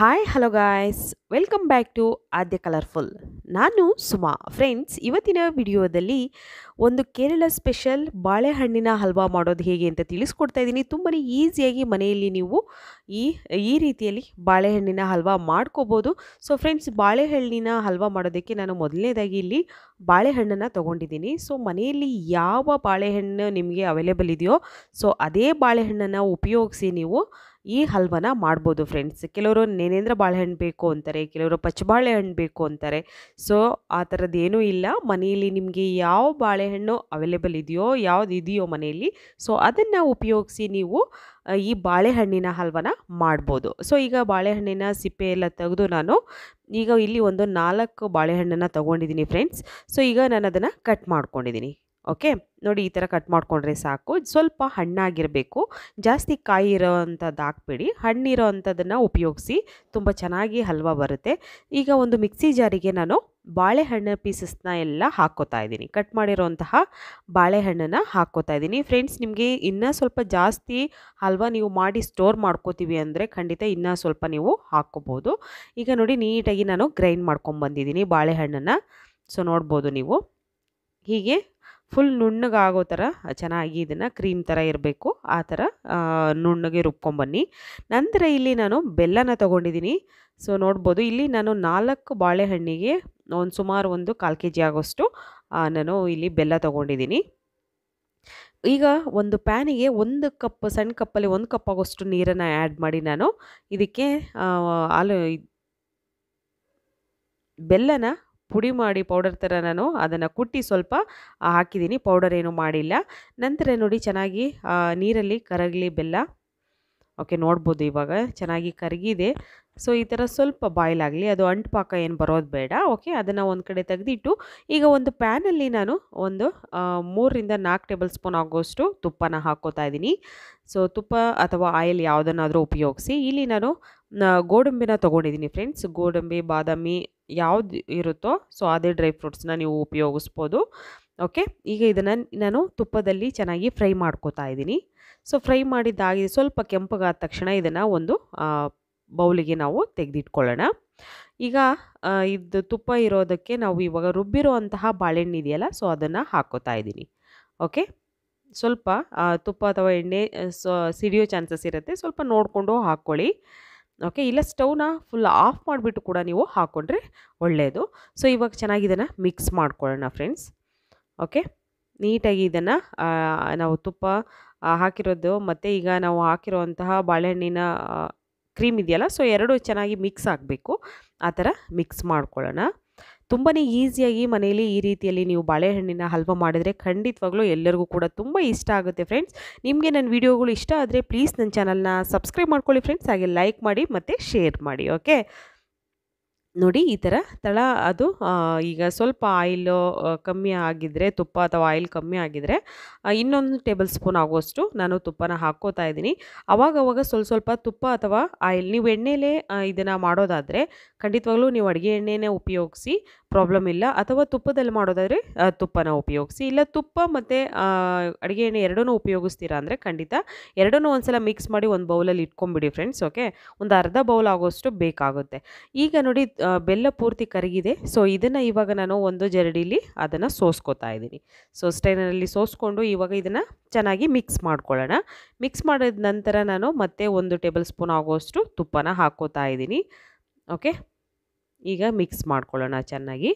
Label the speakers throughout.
Speaker 1: hi hello guys welcome back to Aadya colourful ನಾನು Suma friends ಇವತ್ತಿನ ವಿಡಿಯೋದಲ್ಲಿ ಒಂದು ಕೇರಳ ಸ್ಪೆಷಲ್ ಬಾಳೆಹಣ್ಣಿನ ಹಲ್ವಾ ಮಾಡೋದು ಹೇಗೆ ಅಂತ ತಿಳಿಸ್ಕೊಡ್ತಾ ಇದ್ದೀನಿ ತುಂಬಾ ಈಸಿಯಾಗಿ ಮನೆಯಲ್ಲಿ ನೀವು ಈ ಈ ರೀತಿಯಲ್ಲಿ ಬಾಳೆಹಣ್ಣಿನ ಹಲ್ವಾ ಮಾಡ್ಕೋಬೋದು ಸೊ ಫ್ರೆಂಡ್ಸ್ ಬಾಳೆಹಣ್ಣಿನ ಹಲ್ವಾ ಮಾಡೋದಕ್ಕೆ ನಾನು ಮೊದಲನೇದಾಗಿ ಇಲ್ಲಿ ಬಾಳೆಹಣ್ಣನ್ನು ತೊಗೊಂಡಿದ್ದೀನಿ ಸೊ ಮನೆಯಲ್ಲಿ ಯಾವ ಬಾಳೆಹಣ್ಣು ನಿಮಗೆ ಅವೈಲೇಬಲ್ ಇದೆಯೋ ಸೊ ಅದೇ ಬಾಳೆಹಣ್ಣನ್ನು ಉಪಯೋಗಿಸಿ ನೀವು ಈ ಹಲ್ವನ ಮಾಡ್ಬೋದು ಫ್ರೆಂಡ್ಸ್ ಕೆಲವರು ನೇನೇಂದ್ರ ಬಾಳೆಹಣ್ಣು ಬೇಕು ಅಂತಾರೆ ಕೆಲವರು ಪಚ್ಚಬಾಳೆಹಣ್ಣು ಬೇಕು ಅಂತಾರೆ ಸೊ ಆ ಥರದ್ದು ಏನೂ ಇಲ್ಲ ಮನೆಯಲ್ಲಿ ನಿಮಗೆ ಯಾವ ಬಾಳೆಹಣ್ಣು ಅವೈಲೇಬಲ್ ಇದೆಯೋ ಯಾವ್ದು ಇದೆಯೋ ಮನೆಯಲ್ಲಿ ಸೊ ಅದನ್ನು ಉಪಯೋಗಿಸಿ ನೀವು ಆ, ಈ ಬಾಳೆಹಣ್ಣಿನ ಹಲ್ವನ ಮಾಡ್ಬೋದು ಸೊ ಈಗ ಬಾಳೆಹಣ್ಣಿನ ಸಿಪ್ಪೆ ಎಲ್ಲ ತೆಗೆದು ನಾನು ಈಗ ಇಲ್ಲಿ ಒಂದು ನಾಲ್ಕು ಬಾಳೆಹಣ್ಣನ್ನು ತೊಗೊಂಡಿದ್ದೀನಿ ಫ್ರೆಂಡ್ಸ್ ಸೊ ಈಗ ನಾನು ಅದನ್ನು ಕಟ್ ಮಾಡ್ಕೊಂಡಿದ್ದೀನಿ ಓಕೆ ನೋಡಿ ಈ ಥರ ಕಟ್ ಮಾಡ್ಕೊಂಡ್ರೆ ಸಾಕು ಸ್ವಲ್ಪ ಹಣ್ಣಾಗಿರಬೇಕು ಜಾಸ್ತಿ ಕಾಯಿ ಇರೋ ಅಂಥದ್ದು ಹಾಕ್ಬೇಡಿ ಹಣ್ಣಿರೋ ಅಂಥದ್ದನ್ನು ಉಪಯೋಗಿಸಿ ತುಂಬ ಚೆನ್ನಾಗಿ ಹಲ್ವಾ ಬರುತ್ತೆ ಈಗ ಒಂದು ಮಿಕ್ಸಿ ಜಾರಿಗೆ ನಾನು ಬಾಳೆಹಣ್ಣು ಪೀಸಸ್ನ ಎಲ್ಲ ಹಾಕ್ಕೋತಾ ಇದ್ದೀನಿ ಕಟ್ ಮಾಡಿರೋಂತಹ ಬಾಳೆಹಣ್ಣನ್ನು ಹಾಕ್ಕೋತಾ ಇದ್ದೀನಿ ಫ್ರೆಂಡ್ಸ್ ನಿಮಗೆ ಇನ್ನೂ ಸ್ವಲ್ಪ ಜಾಸ್ತಿ ಹಲ್ವಾ ನೀವು ಮಾಡಿ ಸ್ಟೋರ್ ಮಾಡ್ಕೋತೀವಿ ಅಂದರೆ ಖಂಡಿತ ಇನ್ನೂ ಸ್ವಲ್ಪ ನೀವು ಹಾಕ್ಕೋಬೋದು ಈಗ ನೋಡಿ ನೀಟಾಗಿ ನಾನು ಗ್ರೈಂಡ್ ಮಾಡ್ಕೊಂಬಂದಿದ್ದೀನಿ ಬಾಳೆಹಣ್ಣನ್ನು ಸೊ ನೋಡ್ಬೋದು ನೀವು ಹೀಗೆ ಫುಲ್ ನುಣ್ಣಗಾಗೋ ಥರ ಚೆನ್ನಾಗಿ ಇದನ್ನು ಕ್ರೀಮ್ ಥರ ಇರಬೇಕು ಆ ಥರ ಆ, ನುಣ್ಣಗೆ ರುಬ್ಕೊಂಬನ್ನಿ ನಂತರ ಇಲ್ಲಿ ನಾನು ಬೆಲ್ಲನ ತೊಗೊಂಡಿದ್ದೀನಿ ಸೊ ನೋಡ್ಬೋದು ಇಲ್ಲಿ ನಾನು ನಾಲ್ಕು ಬಾಳೆಹಣ್ಣಿಗೆ ಒಂದು ಸುಮಾರು ಒಂದು ಕಾಲು ಕೆ ಜಿ ಆಗೋಷ್ಟು ಆ, ನಾನು ಇಲ್ಲಿ ಬೆಲ್ಲ ತೊಗೊಂಡಿದ್ದೀನಿ ಈಗ ಒಂದು ಪ್ಯಾನಿಗೆ ಒಂದು ಕಪ್ ಸಣ್ಣ ಕಪ್ಪಲ್ಲಿ ಒಂದು ಕಪ್ ಆಗೋಷ್ಟು ನೀರನ್ನು ಆ್ಯಡ್ ಮಾಡಿ ನಾನು ಇದಕ್ಕೆ ಆ, ಹಾಲು ಬೆಲ್ಲನ ಪುಡಿ ಮಾಡಿ ಪೌಡರ್ ಥರ ನಾನು ಅದನ್ನು ಕುಟ್ಟಿ ಸ್ವಲ್ಪ ಆ, ಹಾಕಿದ್ದೀನಿ ಪೌಡರ್ ಏನು ಮಾಡಿಲ್ಲ ನಂತರ ನೋಡಿ ಚೆನ್ನಾಗಿ ಆ, ನೀರಲ್ಲಿ ಕರಗಲಿ ಬೆಲ್ಲ ಓಕೆ ನೋಡ್ಬೋದು ಇವಾಗ ಚೆನ್ನಾಗಿ ಕರಗಿದೆ ಸೊ ಈ ಥರ ಸ್ವಲ್ಪ ಬಾಯ್ಲ್ ಆಗಲಿ ಅದು ಅಂಟು ಪಾಕ ಏನು ಬರೋದು ಬೇಡ ಓಕೆ ಅದನ್ನು ಒಂದು ಕಡೆ ತೆಗೆದಿಟ್ಟು ಈಗ ಒಂದು ಪ್ಯಾನಲ್ಲಿ ನಾನು ಒಂದು ಆ, ಮೂರರಿಂದ ನಾಲ್ಕು ಟೇಬಲ್ ಸ್ಪೂನ್ ಆಗೋಷ್ಟು ತುಪ್ಪನ ಹಾಕ್ಕೋತಾ ಇದ್ದೀನಿ ಸೊ ತುಪ್ಪ ಅಥವಾ ಆಯಿಲ್ ಯಾವುದನ್ನಾದರೂ ಉಪಯೋಗಿಸಿ ಇಲ್ಲಿ ನಾನು ನ- ಗೋಡಂಬಿನ ತೊಗೊಂಡಿದ್ದೀನಿ ಫ್ರೆಂಡ್ಸ್ ಗೋಡಂಬಿ ಬಾದಾಮಿ ಯಾವ್ದು ಇರುತ್ತೋ ಸೊ ಅದೇ ಡ್ರೈ ಫ್ರೂಟ್ಸ್ನ ನೀವು ಉಪಯೋಗಿಸ್ಬೋದು ಓಕೆ ಈಗ ಇದನ್ನು ನಾನು ತುಪ್ಪದಲ್ಲಿ ಚೆನ್ನಾಗಿ ಫ್ರೈ ಮಾಡ್ಕೋತಾ ಇದ್ದೀನಿ ಸೊ ಫ್ರೈ ಮಾಡಿದ್ದಾಗಿದೆ ಸ್ವಲ್ಪ ಕೆಂಪಗಾದ ತಕ್ಷಣ ಇದನ್ನು ಒಂದು ಆ, ಬೌಲಿಗೆ ನಾವು ತೆಗೆದಿಟ್ಕೊಳ್ಳೋಣ ಈಗ ಆ, ಇದು ತುಪ್ಪ ಇರೋದಕ್ಕೆ ನಾವು ಇವಾಗ ರುಬ್ಬಿರೋ ಅಂತಹ ಬಾಳೆಹಣ್ಣು ಇದೆಯಲ್ಲ ಸೊ ಅದನ್ನು ಹಾಕ್ಕೋತಾ ಇದ್ದೀನಿ ಓಕೆ ಸ್ವಲ್ಪ ಆ, ತುಪ್ಪ ಅಥವಾ ಎಣ್ಣೆ ಆ, ಸೊ ಸಿಡಿಯೋ ಚಾನ್ಸಸ್ ಇರುತ್ತೆ ಸ್ವಲ್ಪ ನೋಡಿಕೊಂಡು ಹಾಕ್ಕೊಳ್ಳಿ ಓಕೆ ಇಲ್ಲ ಸ್ಟವ್ನ ಫುಲ್ ಆಫ್ ಮಾಡಿಬಿಟ್ಟು ಕೂಡ ನೀವು ಹಾಕ್ಕೊಂಡ್ರೆ ಒಳ್ಳೆಯದು ಸೊ ಇವಾಗ ಚೆನ್ನಾಗಿ ಇದನ್ನು ಮಿಕ್ಸ್ ಮಾಡ್ಕೊಳ್ಳೋಣ ಫ್ರೆಂಡ್ಸ್ ಓಕೆ ನೀಟಾಗಿ ಇದನ್ನು ನಾವು ತುಪ್ಪ ಆ, ಹಾಕಿರೋದು ಮತ್ತು ಈಗ ನಾವು ಹಾಕಿರೋಂತಹ ಬಾಳೆಹಣ್ಣಿನ ಕ್ರೀಮ್ ಇದೆಯಲ್ಲ ಸೊ ಎರಡು ಚೆನ್ನಾಗಿ ಮಿಕ್ಸ್ ಆಗಬೇಕು ಆ ಥರ ಮಿಕ್ಸ್ ಮಾಡ್ಕೊಳ್ಳೋಣ ತುಂಬಾ ಈಸಿಯಾಗಿ ಮನೆಯಲ್ಲಿ ಈ ರೀತಿಯಲ್ಲಿ ನೀವು ಬಾಳೆಹಣ್ಣಿನ ಹಲ್ವ ಮಾಡಿದರೆ ಖಂಡಿತವಾಗ್ಲೂ ಎಲ್ಲರಿಗೂ ಕೂಡ ತುಂಬ ಇಷ್ಟ ಆಗುತ್ತೆ ಫ್ರೆಂಡ್ಸ್ ನಿಮಗೆ ನನ್ನ ವೀಡಿಯೋಗಳು ಇಷ್ಟ ಆದರೆ ಪ್ಲೀಸ್ ನನ್ನ ಚಾನಲ್ನ ಸಬ್ಸ್ಕ್ರೈಬ್ ಮಾಡ್ಕೊಳ್ಳಿ ಫ್ರೆಂಡ್ಸ್ ಹಾಗೆ ಲೈಕ್ ಮಾಡಿ ಮತ್ತು ಶೇರ್ ಮಾಡಿ ಓಕೆ ನೋಡಿ ಈ ಥರ ತಳ ಅದು ಆ, ಈಗ ಸ್ವಲ್ಪ ಆಯಿಲು ಕಮ್ಮಿ ಆಗಿದ್ದರೆ ತುಪ್ಪ ಅಥವಾ ಆಯಿಲ್ ಕಮ್ಮಿ ಆಗಿದ್ದರೆ ಇನ್ನೊಂದು ಟೇಬಲ್ ಸ್ಪೂನ್ ಆಗುವಷ್ಟು ನಾನು ತುಪ್ಪನ ಹಾಕ್ಕೋತಾ ಇದ್ದೀನಿ ಅವಾಗ ಅವಾಗ ಸ್ವಲ್ಪ ಸ್ವಲ್ಪ ತುಪ್ಪ ಅಥವಾ ಆಯಿಲ್ ನೀವು ಎಣ್ಣೆಲೇ ಇದನ್ನು ಮಾಡೋದಾದರೆ ಖಂಡಿತವಾಗ್ಲೂ ನೀವು ಅಡುಗೆ ಎಣ್ಣೆನೇ ಉಪಯೋಗಿಸಿ ಪ್ರಾಬ್ಲಮ್ ಇಲ್ಲ ಅಥವಾ ತುಪ್ಪದಲ್ಲಿ ಮಾಡೋದಾದರೆ ಆ, ತುಪ್ಪನ ಉಪಯೋಗಿಸಿ ಇಲ್ಲ ತುಪ್ಪ ಮತ್ತು ಅಡುಗೆ ಎಣ್ಣೆ ಎರಡನ್ನೂ ಉಪಯೋಗಿಸ್ತೀರಾ ಅಂದರೆ ಖಂಡಿತ ಎರಡನ್ನೂ ಒಂದ್ಸಲ ಮಿಕ್ಸ್ ಮಾಡಿ ಒಂದು ಬೌಲಲ್ಲಿ ಇಟ್ಕೊಂಬಿಡಿ ಫ್ರೆಂಡ್ಸ್ ಓಕೆ ಒಂದು ಅರ್ಧ ಬೌಲ್ ಆಗೋಷ್ಟು ಬೇಕಾಗುತ್ತೆ ಈಗ ನೋಡಿ ಆ, ಬೆಲ್ಲ ಪೂರ್ತಿ ಕರಗಿದೆ ಸೊ ಇದನ್ನು ಇವಾಗ ನಾನು ಒಂದು ಜರಡಿಲಿ ಅದನ್ನು ಸೋಸ್ಕೋತಾ ಇದ್ದೀನಿ ಸೊ ಸ್ಟೈನಲ್ಲಿ ಸೋಸ್ಕೊಂಡು ಇವಾಗ ಇದನ್ನು ಚೆನ್ನಾಗಿ ಮಿಕ್ಸ್ ಮಾಡ್ಕೊಳ್ಳೋಣ ಮಿಕ್ಸ್ ಮಾಡಿದ ನಂತರ ನಾನು ಮತ್ತೆ ಒಂದು ಟೇಬಲ್ ಸ್ಪೂನ್ ಆಗೋಷ್ಟು ತುಪ್ಪನ ಹಾಕ್ಕೋತಾ ಇದ್ದೀನಿ ಓಕೆ ಈಗ ಮಿಕ್ಸ್ ಮಾಡ್ಕೊಳ್ಳೋಣ ಚೆನ್ನಾಗಿ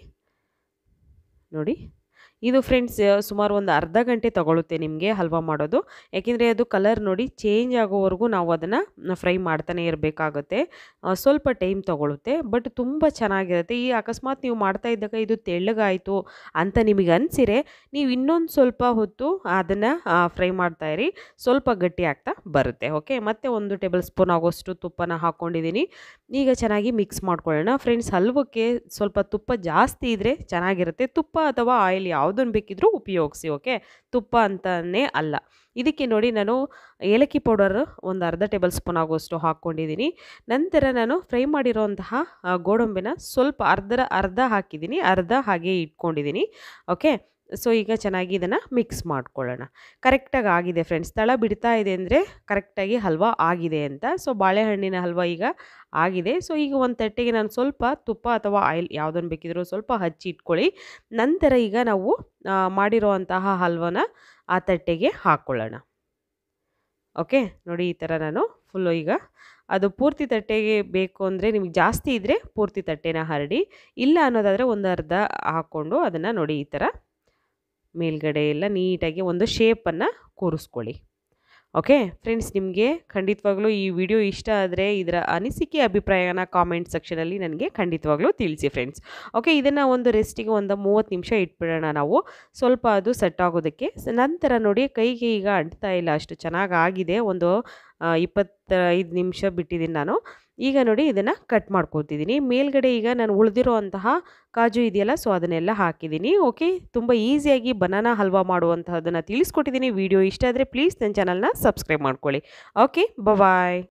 Speaker 1: ನೋಡಿ ಇದು ಫ್ರೆಂಡ್ಸ್ ಸುಮಾರು ಒಂದು ಅರ್ಧ ಗಂಟೆ ತಗೊಳುತ್ತೆ ನಿಮಗೆ ಹಲ್ವಾ ಮಾಡೋದು ಯಾಕೆಂದರೆ ಅದು ಕಲರ್ ನೋಡಿ ಚೇಂಜ್ ಆಗೋವರೆಗೂ ನಾವು ಅದನ್ನು ಫ್ರೈ ಮಾಡ್ತಾನೆ ಇರಬೇಕಾಗುತ್ತೆ ಸ್ವಲ್ಪ ಟೈಮ್ ತಗೊಳುತ್ತೆ ಬಟ್ ತುಂಬ ಚೆನ್ನಾಗಿರುತ್ತೆ ಈ ಅಕಸ್ಮಾತ್ ನೀವು ಮಾಡ್ತಾ ಇದ್ದಾಗ ಇದು ತೆಳ್ಳಗಾಯಿತು ಅಂತ ನಿಮಗೆ ಅನಿಸಿರೆ ನೀವು ಇನ್ನೊಂದು ಸ್ವಲ್ಪ ಹೊತ್ತು ಅದನ್ನು ಫ್ರೈ ಮಾಡ್ತಾ ಇರಿ ಸ್ವಲ್ಪ ಗಟ್ಟಿ ಆಗ್ತಾ ಬರುತ್ತೆ ಓಕೆ ಮತ್ತೆ ಒಂದು ಟೇಬಲ್ ಸ್ಪೂನ್ ಆಗೋಷ್ಟು ತುಪ್ಪನ ಹಾಕ್ಕೊಂಡಿದ್ದೀನಿ ಈಗ ಚೆನ್ನಾಗಿ ಮಿಕ್ಸ್ ಮಾಡ್ಕೊಳ್ಳೋಣ ಫ್ರೆಂಡ್ಸ್ ಹಲ್ವಕ್ಕೆ ಸ್ವಲ್ಪ ತುಪ್ಪ ಜಾಸ್ತಿ ಇದ್ದರೆ ಚೆನ್ನಾಗಿರುತ್ತೆ ತುಪ್ಪ ಅಥವಾ ಆಯಿಲ್ ಯಾವುದನ್ನು ಬೇಕಿದ್ರೂ ಉಪಯೋಗಿಸಿ ಓಕೆ ತುಪ್ಪ ಅಂತಲೇ ಅಲ್ಲ ಇದಕ್ಕೆ ನೋಡಿ ನಾನು ಏಲಕ್ಕಿ ಪೌಡರ್ ಒಂದು ಅರ್ಧ ಟೇಬಲ್ ಸ್ಪೂನ್ ಆಗೋಷ್ಟು ಹಾಕ್ಕೊಂಡಿದ್ದೀನಿ ನಂತರ ನಾನು ಫ್ರೈ ಮಾಡಿರೋಂತಹ ಆ, ಗೋಡಂಬಿನ ಸ್ವಲ್ಪ ಅರ್ಧರ ಅರ್ಧ ಹಾಕಿದ್ದೀನಿ ಅರ್ಧ ಹಾಗೆ ಇಟ್ಕೊಂಡಿದ್ದೀನಿ ಓಕೆ ಸೊ ಈಗ ಚೆನ್ನಾಗಿ ಇದನ್ನು ಮಿಕ್ಸ್ ಮಾಡ್ಕೊಳ್ಳೋಣ ಕರೆಕ್ಟಾಗಿ ಆಗಿದೆ ಫ್ರೆಂಡ್ಸ್ ತಳ ಬಿಡ್ತಾ ಇದೆ ಅಂದರೆ ಕರೆಕ್ಟಾಗಿ ಹಲ್ವಾ ಆಗಿದೆ ಅಂತ ಸೊ ಬಾಳೆಹಣ್ಣಿನ ಹಲ್ವಾ ಈಗ ಆಗಿದೆ ಸೊ ಈಗ ಒಂದು ತಟ್ಟೆಗೆ ನಾನು ಸ್ವಲ್ಪ ತುಪ್ಪ ಅಥವಾ ಆಯಿಲ್ ಯಾವುದನ್ನು ಬೇಕಿದ್ರೂ ಸ್ವಲ್ಪ ಹಚ್ಚಿ ಇಟ್ಕೊಳ್ಳಿ ನಂತರ ಈಗ ನಾವು ಮಾಡಿರೋ ಹಲ್ವನ ಆ ತಟ್ಟೆಗೆ ಹಾಕ್ಕೊಳ್ಳೋಣ ಓಕೆ ನೋಡಿ ಈ ಥರ ನಾನು ಫುಲ್ಲು ಈಗ ಅದು ಪೂರ್ತಿ ತಟ್ಟೆಗೆ ಬೇಕು ಅಂದರೆ ನಿಮ್ಗೆ ಜಾಸ್ತಿ ಇದ್ದರೆ ಪೂರ್ತಿ ತಟ್ಟೆನ ಹರಡಿ ಇಲ್ಲ ಅನ್ನೋದಾದರೆ ಒಂದು ಅರ್ಧ ಹಾಕ್ಕೊಂಡು ಅದನ್ನು ನೋಡಿ ಈ ಥರ ಮೇಲ್ಗಡೆ ಎಲ್ಲ ನೀಟಾಗಿ ಒಂದು ಶೇಪನ್ನು ಕೂರಿಸ್ಕೊಳ್ಳಿ ಓಕೆ ಫ್ರೆಂಡ್ಸ್ ನಿಮಗೆ ಖಂಡಿತವಾಗ್ಲೂ ಈ ವಿಡಿಯೋ ಇಷ್ಟ ಆದರೆ ಇದರ ಅನಿಸಿಕೆ ಅಭಿಪ್ರಾಯನ ಕಾಮೆಂಟ್ ಸೆಕ್ಷನಲ್ಲಿ ನನಗೆ ಖಂಡಿತವಾಗ್ಲೂ ತಿಳಿಸಿ ಫ್ರೆಂಡ್ಸ್ ಓಕೆ ಇದನ್ನು ಒಂದು ರೆಸ್ಟಿಗೆ ಒಂದು ಮೂವತ್ತು ನಿಮಿಷ ಇಟ್ಬಿಡೋಣ ನಾವು ಸ್ವಲ್ಪ ಅದು ಸೆಟ್ ಆಗೋದಕ್ಕೆ ನಂತರ ನೋಡಿ ಕೈಗೆ ಈಗ ಅಂಟ್ತಾ ಇಲ್ಲ ಅಷ್ಟು ಚೆನ್ನಾಗಿ ಆಗಿದೆ ಒಂದು ಇಪ್ಪತ್ತೈದು ನಿಮಿಷ ಬಿಟ್ಟಿದ್ದೀನಿ ನಾನು ಈಗ ನೋಡಿ ಇದನ್ನು ಕಟ್ ಮಾಡ್ಕೊತಿದ್ದೀನಿ ಮೇಲ್ಗಡೆ ಈಗ ನಾನು ಉಳಿದಿರೋ ಅಂತಹ ಕಾಜು ಇದೆಯಲ್ಲ ಸೊ ಅದನ್ನೆಲ್ಲ ಹಾಕಿದ್ದೀನಿ ಓಕೆ ತುಂಬ ಈಸಿಯಾಗಿ ಬನಾನಾ ಹಲ್ವಾ ಮಾಡುವಂತಹದನ್ನು ತಿಳಿಸ್ಕೊಟ್ಟಿದ್ದೀನಿ ವಿಡಿಯೋ ಇಷ್ಟ ಆದರೆ ಪ್ಲೀಸ್ ನನ್ನ ಚಾನಲ್ನ ಸಬ್ಸ್ಕ್ರೈಬ್ ಮಾಡ್ಕೊಳ್ಳಿ ಓಕೆ ಬಾಯ್